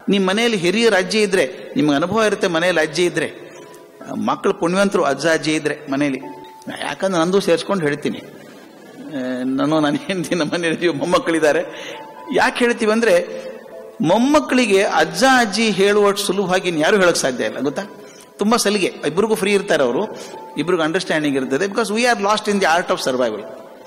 ನಿಮ್ಮ ಮನೆಯಲ್ಲಿ ಹಿರಿಯರ ಅಜ್ಜಿ ಇದ್ರೆ ನಿಮ್ಗೆ ಅನುಭವ ಇರುತ್ತೆ ಮನೆಯಲ್ಲಿ ಅಜ್ಜಿ ಇದ್ರೆ ಮಕ್ಕಳು ಪುಣ್ಯವಂತರು ಅಜ್ಜ ಅಜ್ಜಿ ಇದ್ರೆ ಮನೆಯಲ್ಲಿ ಯಾಕಂದ್ರೆ ನಂದು ಸೇರಿಸ್ಕೊಂಡು ಹೇಳ್ತೀನಿ ಆ, ನಾನು ನನ್ನ ಹೆಂಡತಿ ನಮ್ಮ ಮನೆಯಲ್ಲಿ ಮೊಮ್ಮಕ್ಕಳಿದ್ದಾರೆ ಯಾಕೆ ಹೇಳ್ತೀವಿ ಅಂದ್ರೆ ಮೊಮ್ಮಕ್ಕಳಿಗೆ ಅಜ್ಜ ಅಜ್ಜಿ ಹೇಳುವಷ್ಟು ಸುಲಭವಾಗಿ ಯಾರು ಹೇಳಕ್ ಸಾಧ್ಯ ಇಲ್ಲ ಗೊತ್ತಾ ತುಂಬಾ ಸಲಿಗೆ ಇಬ್ಬರಿಗೂ ಫ್ರೀ ಇರ್ತಾರೆ ಅವರು ಇಬ್ರಿಗೂ ಅಂಡರ್ಸ್ಟ್ಯಾಂಡಿಂಗ್ ಇರ್ತದೆ because we are lost in the art of survival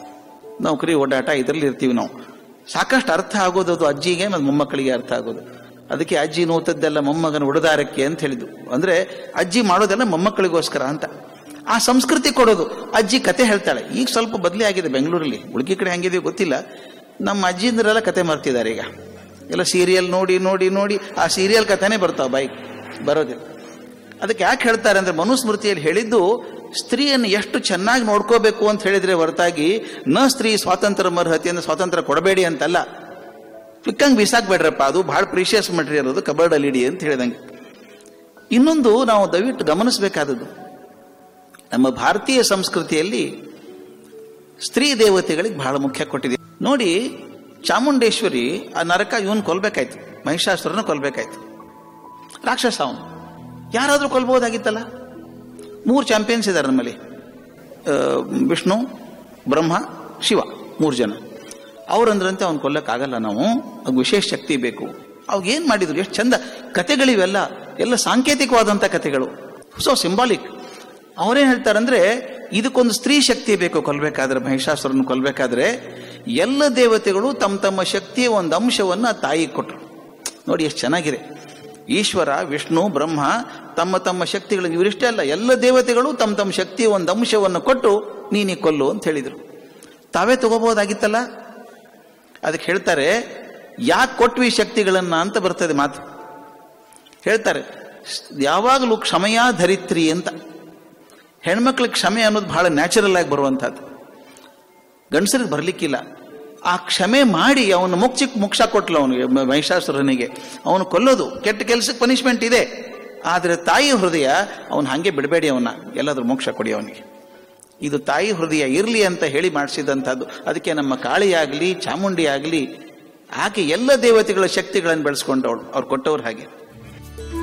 ನೌಕರಿ ಓಡಾಟ ಇದರಲ್ಲಿ ಇರ್ತೀವಿ ನಾವು ಸಾಕಷ್ಟು ಅರ್ಥ ಆಗೋದು ಅದು ಅಜ್ಜಿಗೆ ಮತ್ತು ಮೊಮ್ಮಕ್ಕಳಿಗೆ ಅರ್ಥ ಆಗೋದು ಅದಕ್ಕೆ ಅಜ್ಜಿ ನೋತದ್ದೆಲ್ಲ ಮೊಮ್ಮಗನ ಉಡದಾರಕ್ಕೆ ಅಂತ ಹೇಳಿದ್ದು ಅಂದ್ರೆ ಅಜ್ಜಿ ಮಾಡೋದೆಲ್ಲ ಮೊಮ್ಮಕ್ಕಳಿಗೋಸ್ಕರ ಅಂತ ಆ ಸಂಸ್ಕೃತಿ ಕೊಡೋದು ಅಜ್ಜಿ ಕತೆ ಹೇಳ್ತಾಳೆ ಈಗ ಸ್ವಲ್ಪ ಬದಲಿ ಆಗಿದೆ ಬೆಂಗಳೂರಲ್ಲಿ ಉಳ್ಕಿ ಕಡೆ ಹಂಗಿದೆ ಗೊತ್ತಿಲ್ಲ ನಮ್ಮ ಅಜ್ಜಿಂದ್ರೆಲ್ಲ ಕತೆ ಮಾಡ್ತಿದ್ದಾರೆ ಈಗ ಎಲ್ಲ ಸೀರಿಯಲ್ ನೋಡಿ ನೋಡಿ ನೋಡಿ ಆ ಸೀರಿಯಲ್ ಕಥೆನೇ ಬರ್ತಾವ ಬೈಕ್ ಬರೋದಿಲ್ಲ ಅದಕ್ಕೆ ಯಾಕೆ ಹೇಳ್ತಾರೆ ಅಂದ್ರೆ ಮನುಸ್ಮೃತಿಯಲ್ಲಿ ಹೇಳಿದ್ದು ಸ್ತ್ರೀಯನ್ನು ಎಷ್ಟು ಚೆನ್ನಾಗಿ ನೋಡ್ಕೋಬೇಕು ಅಂತ ಹೇಳಿದ್ರೆ ಹೊರತಾಗಿ ನ ಸ್ತ್ರೀ ಸ್ವಾತಂತ್ರ್ಯ ಮರ್ಹತೆಯನ್ನು ಸ್ವಾತಂತ್ರ್ಯ ಕೊಡಬೇಡಿ ಅಂತಲ್ಲ ಸಿಕ್ಕಂಗೆ ಬಿಸಾಕ್ಬೇಡ್ರಪ್ಪ ಅದು ಬಹಳ ಪ್ರೀಶಿಯಸ್ ಮಟೀರಿಯಲ್ ಅದು ಕಬರ್ಡ್ ಅಲ್ಲಿ ಇಡಿ ಅಂತ ಹೇಳಿದಂಗೆ ಇನ್ನೊಂದು ನಾವು ದಯವಿಟ್ಟು ಗಮನಿಸಬೇಕಾದದ್ದು ನಮ್ಮ ಭಾರತೀಯ ಸಂಸ್ಕೃತಿಯಲ್ಲಿ ಸ್ತ್ರೀ ದೇವತೆಗಳಿಗೆ ಬಹಳ ಮುಖ್ಯ ಕೊಟ್ಟಿದೆ ನೋಡಿ ಚಾಮುಂಡೇಶ್ವರಿ ಆ ನರಕ ಇವನ್ ಕೊಲ್ಬೇಕಾಯ್ತು ಮಹಿಷಾಸುರನ ಕೊಲ್ಬೇಕಾಯ್ತು ರಾಕ್ಷಸ ಅವನು ಯಾರಾದ್ರೂ ಕೊಲ್ಬಹುದಾಗಿತ್ತಲ್ಲ ಮೂರು ಚಾಂಪಿಯನ್ಸ್ ಇದ್ದಾರೆ ನಮ್ಮಲ್ಲಿ ಆ, ವಿಷ್ಣು ಬ್ರಹ್ಮ ಶಿವ ಮೂರು ಜನ ಅವ್ರಂದ್ರಂತೆ ಅವ್ನು ಕೊಲ್ಲಕ್ಕಾಗಲ್ಲ ನಾವು ಅವ್ಗೆ ವಿಶೇಷ ಶಕ್ತಿ ಬೇಕು ಅವಾಗ ಏನ್ ಮಾಡಿದ್ರು ಎಷ್ಟು ಚಂದ ಕತೆಗಳಿವೆಲ್ಲ ಎಲ್ಲ ಸಾಂಕೇತಿಕವಾದಂಥ ಕತೆಗಳು ಸೊ ಸಿಂಬಾಲಿಕ್ ಅವರೇನ್ ಹೇಳ್ತಾರಂದ್ರೆ ಇದಕ್ಕೊಂದು ಸ್ತ್ರೀ ಶಕ್ತಿ ಬೇಕು ಕೊಲ್ಬೇಕಾದ್ರೆ ಮಹಿಷಾಸುರನ್ನು ಕೊಲ್ಬೇಕಾದ್ರೆ ಎಲ್ಲ ದೇವತೆಗಳು ತಮ್ಮ ತಮ್ಮ ಶಕ್ತಿಯ ಒಂದು ಅಂಶವನ್ನ ಆ ತಾಯಿಗೆ ಕೊಟ್ಟರು ನೋಡಿ ಎಷ್ಟು ಚೆನ್ನಾಗಿದೆ ಈಶ್ವರ ವಿಷ್ಣು ಬ್ರಹ್ಮ ತಮ್ಮ ತಮ್ಮ ಶಕ್ತಿಗಳನ್ನು ಇವರಿಷ್ಟೇ ಅಲ್ಲ ಎಲ್ಲ ದೇವತೆಗಳು ತಮ್ಮ ತಮ್ಮ ಶಕ್ತಿಯ ಒಂದು ಅಂಶವನ್ನು ಕೊಟ್ಟು ನೀನಿ ಕೊಲ್ಲು ಅಂತ ಹೇಳಿದರು ತಾವೇ ತಗೋಬಹುದಾಗಿತ್ತಲ್ಲ ಅದಕ್ಕೆ ಹೇಳ್ತಾರೆ ಯಾಕೆ ಕೊಟ್ವಿ ಶಕ್ತಿಗಳನ್ನ ಅಂತ ಬರ್ತದೆ ಮಾತು ಹೇಳ್ತಾರೆ ಯಾವಾಗಲೂ ಕ್ಷಮೆಯ ಧರಿತ್ರಿ ಅಂತ ಹೆಣ್ಮಕ್ಳಿಗೆ ಕ್ಷಮೆ ಅನ್ನೋದು ಬಹಳ ನ್ಯಾಚುರಲ್ ಆಗಿ ಬರುವಂಥದ್ದು ಗಂಡಸರಿಗೆ ಬರ್ಲಿಕ್ಕಿಲ್ಲ ಆ ಕ್ಷಮೆ ಮಾಡಿ ಅವನು ಮುಕ್ಚಿಕ್ ಮೋಕ್ಷ ಕೊಟ್ಲ ಅವನಿಗೆ ಮ- ಮಹಿಷಾಸುರನಿಗೆ ಅವನು ಕೊಲ್ಲೋದು ಕೆಟ್ಟ ಕೆಲಸಕ್ಕೆ ಪನಿಷ್ಮೆಂಟ್ ಇದೆ ಆದರೆ ತಾಯಿ ಹೃದಯ ಅವನು ಹಾಗೆ ಬಿಡಬೇಡಿ ಅವನ್ನ ಎಲ್ಲಾದ್ರೂ ಮೋಕ್ಷ ಕೊಡಿ ಅವನಿಗೆ ಇದು ತಾಯಿ ಹೃದಯ ಇರಲಿ ಅಂತ ಹೇಳಿ ಮಾಡಿಸಿದಂಥದ್ದು ಅದಕ್ಕೆ ನಮ್ಮ ಕಾಳಿಯಾಗಲಿ ಚಾಮುಂಡಿ ಆಗಲಿ ಆಕೆ ಎಲ್ಲ ದೇವತೆಗಳ ಶಕ್ತಿಗಳನ್ನು ಬೆಳೆಸ್ಕೊಂಡವಳು ಅವ್ರು ಕೊಟ್ಟವ್ರು ಹಾಗೆ